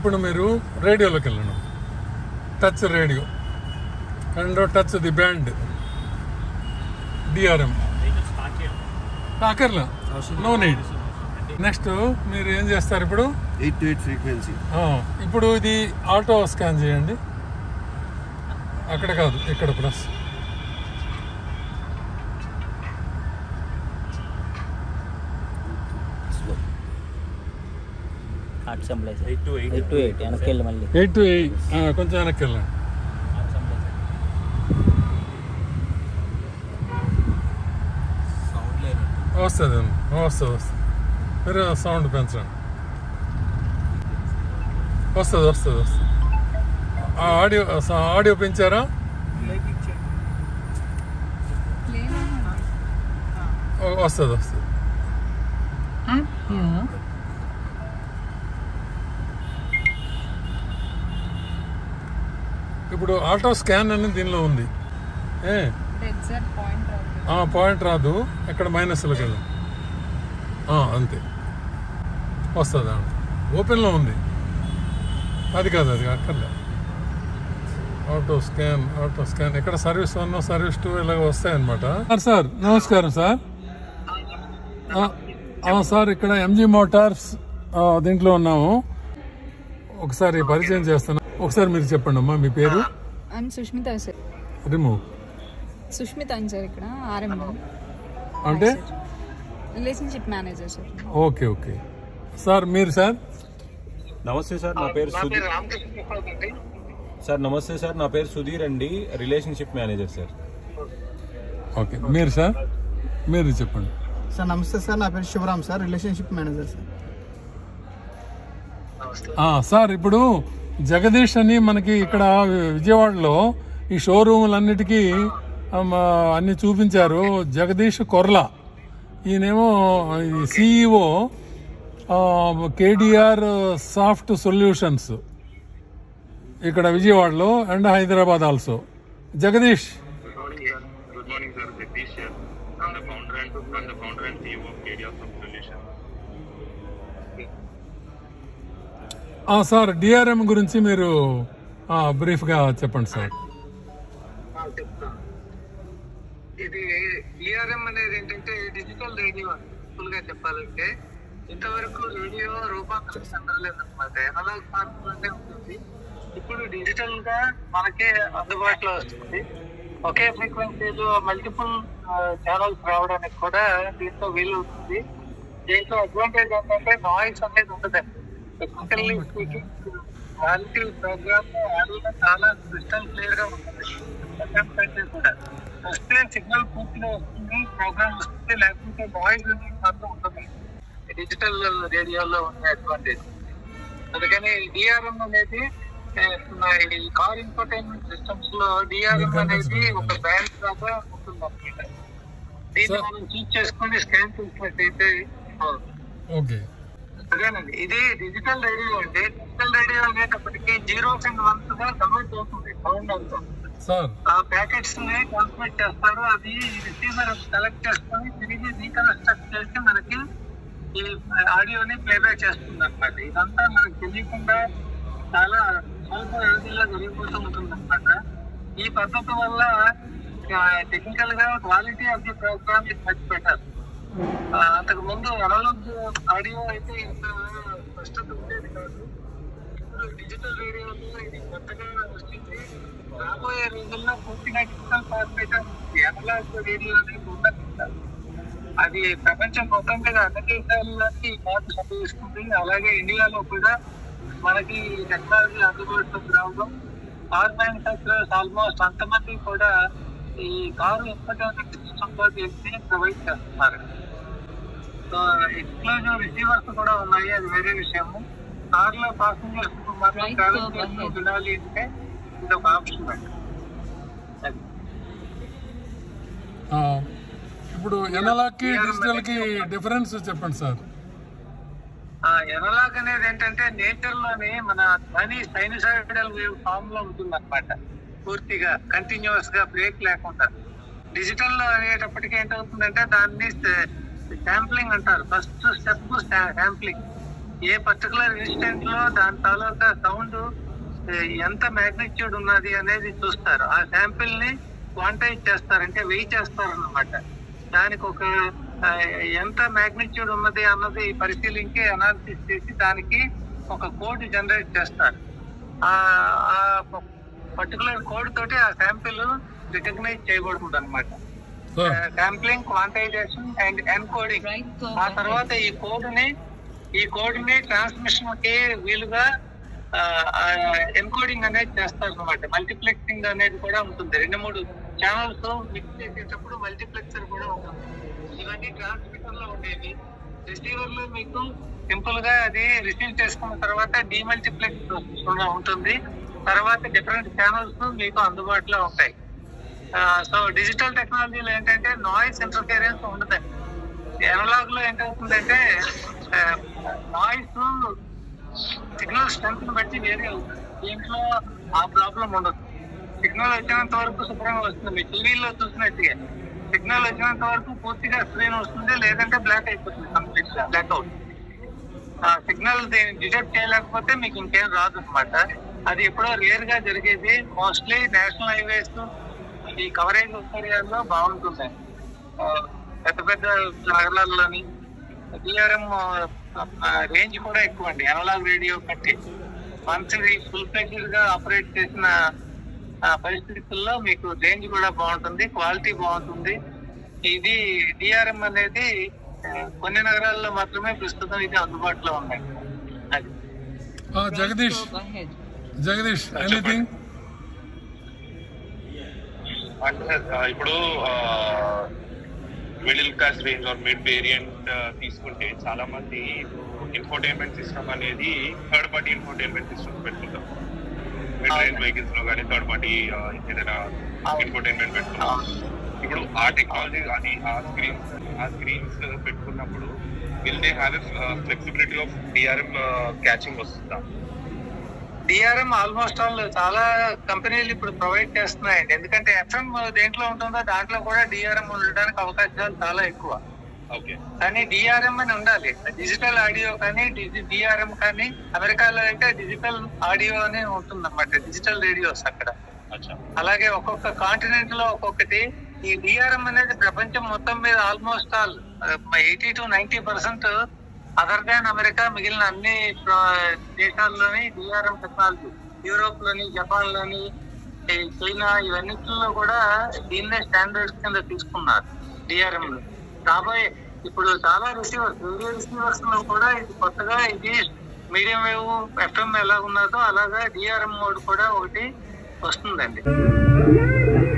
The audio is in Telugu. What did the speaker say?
ఇప్పుడు మీరు రేడియోలోకి వెళ్ళండి touch radio and touch the band DRM అక్కర్లా నో నీడ్ నెక్స్ట్ మీరు ఏం చేస్తారు ఇప్పుడు ఎయిట్ టు ఎయిట్ ఫ్రీక్వెన్సీ ఆ, ఇప్పుడు ఇది ఆటో స్కాన్ చేయండి అక్కడ కాదు ఇక్కడ ప్లస్ హార్ట్ సంప్లైస్ eight two eight eight two eight వెనక్కి వెళ్ళి మళ్ళీ ఎయిట్ టు ఎయిట్ కొంచెం వెనక్కి వెళ్ళండి హార్ట్ సంప్లైస్ సౌండ్ లేదు వస్తుంది వస్తుంది వస్తుంది మీరు సౌండ్ పెంచండి వస్తుంది వస్తుంది వస్తుంది ఆ ఆడియో స- ఆడియో పెంచారా వ- వస్తుంది వస్తుంది ఇప్పుడు ఆటో స్కాన్ అనేది దీనిలో ఉంది ఏ ఎగ్జాక్ట్ పాయింట్ రాదు ఆ పాయింట్ రాదు ఇక్కడ మైనస్లోకి వెళ్దాం ఆ, అంతే వస్తుంది ఓపెన్లో ఉంది అది కాదు అది అక్కర్లే ఆటో స్కాన్ ఆటో స్కాన్ ఇక్కడ సర్వీస్ వన్ సర్వీస్ టూ ఇలాగ వస్తాయన్నమాట సార్ సార్ నమస్కారం సార్ ఆ, ఆ, సార్ ఇక్కడ ఎంజీ మోటార్స్ ఆ, దీంట్లో ఉన్నాము ఒకసారి పరిచయం చేస్తున్నా ఒకసారి మీరు చెప్పండి అమ్మా మీ పేరు I'm Sushmita sir remove Sushmita అని సార్ ఇక్కడ ఆర్ఎం అంటే relationship manager sir okay okay sir మీరు సార్ నమస్తే సార్ నా పేరు సుధీర్ సార్ నమస్తే సార్ నా పేరు సుధీర్ అండి రిలేషన్షిప్ మేనేజర్ సార్ ఓకే మీరు సార్ మీరు చెప్పండి సార్ నమస్తే సార్ నా పేరు Sivaram sir relationship manager sir ఆ, సార్ ఇప్పుడు జగదీష్ అని మనకి ఇక్కడ విజయవాడలో ఈ షోరూములన్నిటికీ ఆ, మా అన్ని చూపించారు జగదీష్ కొర్ల ఈయనేమో సిఇఓ కేడిఆర్ సాఫ్ట్ సొల్యూషన్స్ ఇక్కడ విజయవాడలో and Hyderabad also Jagadish Good morning, sir. Good morning, sir. Jagdish here. I'm the founder and I'm the founder and CEO of KDR Sub Solution. ఆ, సార్ డిఆర్ఎం గురించి మీరు ఆ, బ్రీఫ్గా చెప్పండి సార్ ఇది డిఆర్ఎం అనేది ఏంటంటే డిజిటల్ రేడియో సింపుల్ గా చెప్పాలంటే ఇంతవరకు రేడియో రూపాంతరం చెందలేదు అనమాట ఎనలాగ్ ఫార్మ్లోనే ఉంటుంది ఇప్పుడు డిజిటల్ గా మనకి అందుబాటులో వస్తుంది ఒకే ఫ్రీక్వెన్సీలో మల్టిపుల్ ఛానల్స్ రావడానికి కూడా దీంతో వీలవుతుంది దీంట్లో అడ్వాంటేజ్ ఏంటంటే నాయిస్ అనేది ఉండదండి technically speaking quality programme audio చాలా క్రిస్టల్ క్లియర్ గా ఉంటుంది FM కంటే కూడా వస్తే సిగ్నల్ పూర్తిగా వస్తుంది ప్రోగ్రామ్ వస్తుంది లేకపోతే వాయిస్ అనేది మాత్రం ఉంటుంది డిజిటల్ రేడియోలో ఉండే అడ్వాంటేజ్ అందుకని డిఆర్ఎం అనేది ఏ, మన ఈ కార్ ఇన్ఫర్టైన్మెంట్ సిస్టమ్స్ లో డిఆర్ఎం అనేది ఒక బ్యాండ్ లాగా ఉంటుంది అనమాట దీన్ని Sir. మనం చూస్ చేసుకుని స్కాన్ చేసినట్టయితే అవును. ఓకే అదేనండి ఇది డిజిటల్ రేడియో అంటే డిజిటల్ రేడియో అనేటప్పటికి జీరోస్ అండ్ వన్స్ గా కన్వర్ట్ అవుతుంది సౌండ్ అంతా సార్ ఆ ప్యాకెట్స్ ని ట్రాన్స్మిట్ చేస్తారు అది రిసీవర్ కలెక్ట్ చేసుకొని తిరిగి రీకన్స్ట్రక్ట్ చేసి మనకి ఈ ఆడియోని ప్లేబ్యాక్ చేస్తుంది అనమాట ఇదంతా మనకు తెలియకుండా చాలా స్వల్ప వ్యవధిలో జరిగిపోతూ ఉంటుంది అనమాట ఈ పద్ధతి వల్ల టెక్నికల్ గా quality of the programme is much better అంతకు ముందు అనలాగ్ ఆడియో అయితే ఇంత స్పష్టత ఉండేది కాదు ఇప్పుడు డిజిటల్ రేడియోలో ఇది కొత్తగా వచ్చింది రాబోయే రోజుల్లో పూర్తిగా డిజిటల్ ఫార్మేట్ అనలాగ్ రేడియో అనేది ఉండదు అది ప్రపంచం మొత్తం మీద అన్ని దేశాలకి ఈ మార్పు సంభవిస్తుంది అలాగే ఇండియాలో కూడా మనకి ఈ టెక్నాలజీ అందుబాటులోకి రావడం కార్ మ్యానుఫాక్చరర్స్ ఆల్మోస్ట్ అంతమంది కూడా ఈ కారు ఇన్ఫర్టైన్మెంట్ సిస్టమ్ లో దీన్ని ప్రొవైడ్ చేస్తున్నారు సో ఎక్స్క్లూజివ్ రిసీవర్స్ కూడా ఉన్నాయి అది వేరే విషయము కార్ లో పాసింజర్స్ మాత్రం Right, ట్రావెల్ so చేస్తూ ahead. వినాలి అంటే ఇది ఒక ఆప్షన్ అండి అది. ఆ, ఇప్పుడు ఎనలాగ్కి డిజిటల్కి డిఫరెన్స్ చెప్పండి సార్ ఆ ఎనలాగ్ అనేది ఏంటంటే నేచర్ లోని మన ధ్వని సైనసాయిడల్ వేవ్ ఫామ్ లో ఉంటుంది అనమాట పూర్తిగా కంటిన్యూస్ గా బ్రేక్ లేకుండా డిజిటల్ లో అనేటప్పటికీ ఏంటవుతుందంటే దాన్ని శాంప్లింగ్ అంటారు first step sampling a particular instant లో దాని తాలూకా సౌండ్ ఎంత మ్యాగ్నిట్యూడ్ ఉన్నది అనేది చూస్తారు ఆ శాంపిల్ ని క్వాంటైజ్ చేస్తారు అంటే వెయిట్ చేస్తారు అన్నమాట దానికి ఒక ఆ, ఎంత మ్యాగ్నిట్యూడ్ ఉన్నది అన్నది పరిశీలించి అనాలిసిస్ చేసి దానికి ఒక కోడ్ జనరేట్ చేస్తారు ఆ పర్టికులర్ కోడ్ తోటి ఆ శాంపిల్ రికగ్నైజ్ చేయబడుతుంది అనమాట sir sampling quantisation and encoding ఆ తర్వాత ఈ కోడ్ ని ఈ కోడ్ ని ట్రాన్స్మిషన్ కి వీలుగా ఎన్కోడింగ్ అనేది చేస్తారు అనమాట మల్టీప్లెక్సింగ్ అనేది కూడా ఉంటుంది రెండు మూడు ఛానల్స్ మిక్స్ చేసేటప్పుడు మల్టీప్లెక్సర్ కూడా ఉంటుంది ఇవన్నీ ట్రాన్స్మిటర్ లో ఉండేవి రిసీవర్ లో మీకు సింపుల్ గా అది రిసీవ్ చేసుకున్న తర్వాత డిమల్టీప్లెక్స్ ఉంటుంది తర్వాత డిఫరెంట్ ఛానల్స్ మీకు అందుబాటులో ఉంటాయి సో డిజిటల్ టెక్నాలజీలో ఏంటంటే నాయిస్ ఇంటర్ఫియరెన్స్ ఉండదండి ఎనలాగ్ లో ఏంటవుతుందంటే నాయిస్ సిగ్నల్ స్ట్రెంత్ బట్టి వేరే అవుతుంది దీంట్లో ఆ ప్రాబ్లం ఉండదు సిగ్నల్ వచ్చినంత వరకు శుభ్రంగా వస్తుంది మీ టీవీలో చూసినట్టుగా సిగ్నల్ వచ్చినంత వరకు పూర్తిగా స్క్రీన్ వస్తుంది లేదంటే బ్లాక్ అయిపోతుంది కంప్లీట్ గా బ్లాక్ అవుట్ ఆ సిగ్నల్ డిటెక్ట్ చేయలేకపోతే మీకు ఇంకేం రాదు అనమాట అది ఎప్పుడో రేర్ గా జరిగేది మోస్ట్లీ నేషనల్ హైవేస్ ఈ కవరేజ్ ఏరియాలో బాగుంటుంది ఆ, పెద్ద పెద్ద నగరాల్లోని డిఆర్ఎం రేంజ్ కూడా ఎక్కువ అండి అనలాగ్ రేడియో కట్టి మంత్లీ ఫుల్ ఫ్లెడ్జ్డ్ గా ఆపరేట్ చేసిన ఆ, పరిస్థితుల్లో మీకు రేంజ్ కూడా బాగుంటుంది క్వాలిటీ బాగుంటుంది ఇది డిఆర్ఎం అనేది ఆ, కొన్ని నగరాల్లో మాత్రమే ప్రస్తుతం ఇది అందుబాటులో ఉన్నాయి అది ఆ, జగదీష్ జగదీష్ ఎనీథింగ్ అంటే ఆ, ఇప్పుడు middle class range or mid variant తీసుకుంటే చాలా మంది ఇన్ఫోటైన్మెంట్ సిస్టమ్ అనేది థర్డ్ పార్టీ ఇన్ఫోటైన్మెంట్ సిస్టమ్ పెట్టుకుంటాం మిడ్ రేంజ్ వెహికల్స్ లో కానీ థర్డ్ పార్టీ ఏదైనా ఇన్ఫోటైన్మెంట్ పెట్టుకుంటాం ఇప్పుడు ఆ టెక్నాలజీ అది ఆ స్క్రీన్స్ ఆ స్క్రీన్స్ పెట్టుకున్నప్పుడు will they have flexibility of DRM catching వస్తుందా డిఆర్ఎం ఆల్మోస్ట్ ఆల్ చాలా కంపెనీలు ఇప్పుడు ప్రొవైడ్ చేస్తున్నాయండి ఎందుకంటే ఎఫ్ఎం దేంట్లో ఉంటుందో దాంట్లో కూడా డిఆర్ఎం ఉండడానికి అవకాశాలు చాలా ఎక్కువ ఓకే కానీ డిఆర్ఎం అని ఉండాలి డిజిటల్ ఆడియో కానీ డిఆర్ఎం కానీ అమెరికాలో అయితే డిజిటల్ ఆడియో అని ఉంటుంది అనమాట డిజిటల్ రేడియోస్ అక్కడ అచ్చా అలాగే ఒక్కొక్క కాంటినెంట్ లో ఒక్కొక్కటి ఈ డిఆర్ఎం అనేది ప్రపంచం మొత్తం మీద almost all eighty to ninety percent other than America మిగిలిన అన్ని ప్ర- దేశాల్లోని డిఆర్ఎం టెక్నాలజీ యూరోప్ లోని జపాన్ లోని ఈ చైనా ఇవన్నిటిలో కూడా దీన్నే స్టాండర్డ్స్ కింద తీసుకున్నారు డిఆర్ఎం లో రాబోయే ఇప్పుడు చాలా రిసీవర్స్ రేడియో రిసీవర్స్ లో కూడా ఇది కొత్తగా ఇది మీడియం వేవ్ ఎఫ్ఎం ఎలా ఉన్నదో అలాగా డిఆర్ఎం మోడ్ కూడా ఒకటి వస్తుందండి